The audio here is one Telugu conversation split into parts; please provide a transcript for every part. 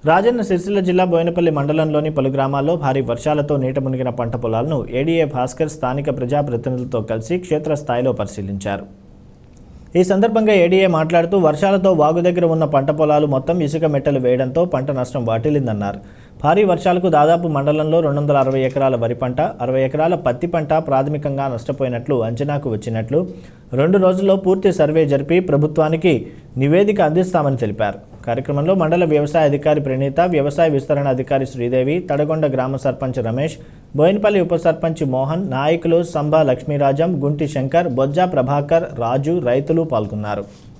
రాజన్న సిరిసిల్ల జిల్లా బోయినపల్లి మండలంలోని పలు గ్రామాల్లో భారీ వర్షాలతో నీట మునిగిన పంట పొలాలను ఏడీఏ భాస్కర్ స్థానిక ప్రజాప్రతినిధులతో కలిసి క్షేత్రస్థాయిలో పరిశీలించారు ఈ సందర్భంగా ఏడీఏ మాట్లాడుతూ వర్షాలతో వాగు దగ్గర ఉన్న పంట పొలాలు మొత్తం ఇసుక మెట్టలు వేయడంతో పంట నష్టం వాటిల్లిందన్నారు భారీ వర్షాలకు దాదాపు మండలంలో రెండు వందల అరవై ఎకరాల వరి పంట అరవై ఎకరాల పత్తి పంట ప్రాథమికంగా నష్టపోయినట్లు అంచనాకు వచ్చినట్లు రెండు రోజుల్లో పూర్తి సర్వే జరిపి ప్రభుత్వానికి నివేదిక అందిస్తామని తెలిపారు కార్యక్రమంలో మండల వ్యవసాయ అధికారి ప్రణీత వ్యవసాయ విస్తరణ అధికారి శ్రీదేవి తడగొండ గ్రామ సర్పంచ్ రమేష్ బోయినపల్లి ఉప సర్పంచ్ మోహన్ నాయకులు సంభా లక్ష్మీరాజం గుంటి శంకర్ బొజ్జా ప్రభాకర్ రాజు రైతులు పాల్గొన్నారు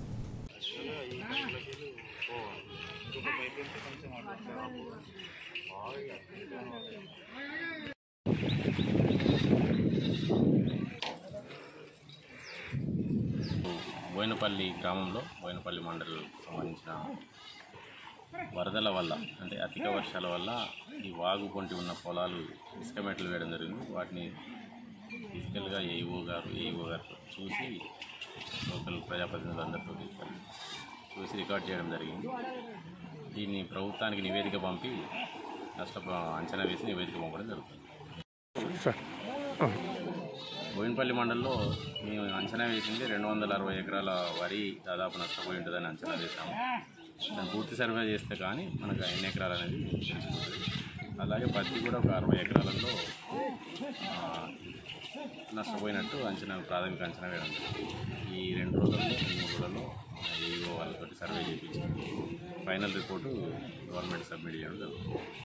బోయినపల్లి గ్రామంలో బోయినపల్లి మండలం సంబంధించిన వరదల వల్ల అంటే అధిక వర్షాల వల్ల ఈ వాగు పొంటి ఉన్న పొలాలు ఇసుక మెట్లు వేయడం జరిగింది వాటిని ఫిజికల్గా ఏఈఓ గారు ఏఈఓ గారు చూసి లోకల్ ప్రజాప్రతినిధులు అందరితో తీసుకెళ్ళి చూసి రికార్డ్ చేయడం జరిగింది దీన్ని ప్రభుత్వానికి నివేదిక పంపి నష్ట అంచనా వేసి నివేదిక పంపడం జరుగుతుంది బోయినపల్లి మండలంలో మేము అంచనా వేసింది రెండు వందల అరవై ఎకరాల వరి దాదాపు నష్టపోయి ఉంటుందని అంచనా వేసాము దాన్ని పూర్తి సర్వే చేస్తే కానీ మనకు ఎన్ని ఎకరాలు అనేది తెలిసిపోతుంది అలాగే పత్తి కూడా ఒక అరవై ఎకరాలలో ఆ, నష్టపోయినట్టు అంచనా ప్రాథమిక అంచనా వేయడం జరిగింది. ఈ రెండు రోజుల్లో ఈ మూడు రోజుల్లో ఏవో వాళ్ళతోటి సర్వే చేయించి ఫైనల్ రిపోర్టు గవర్నమెంట్ సబ్మిట్ చేయడం జరుగుతుంది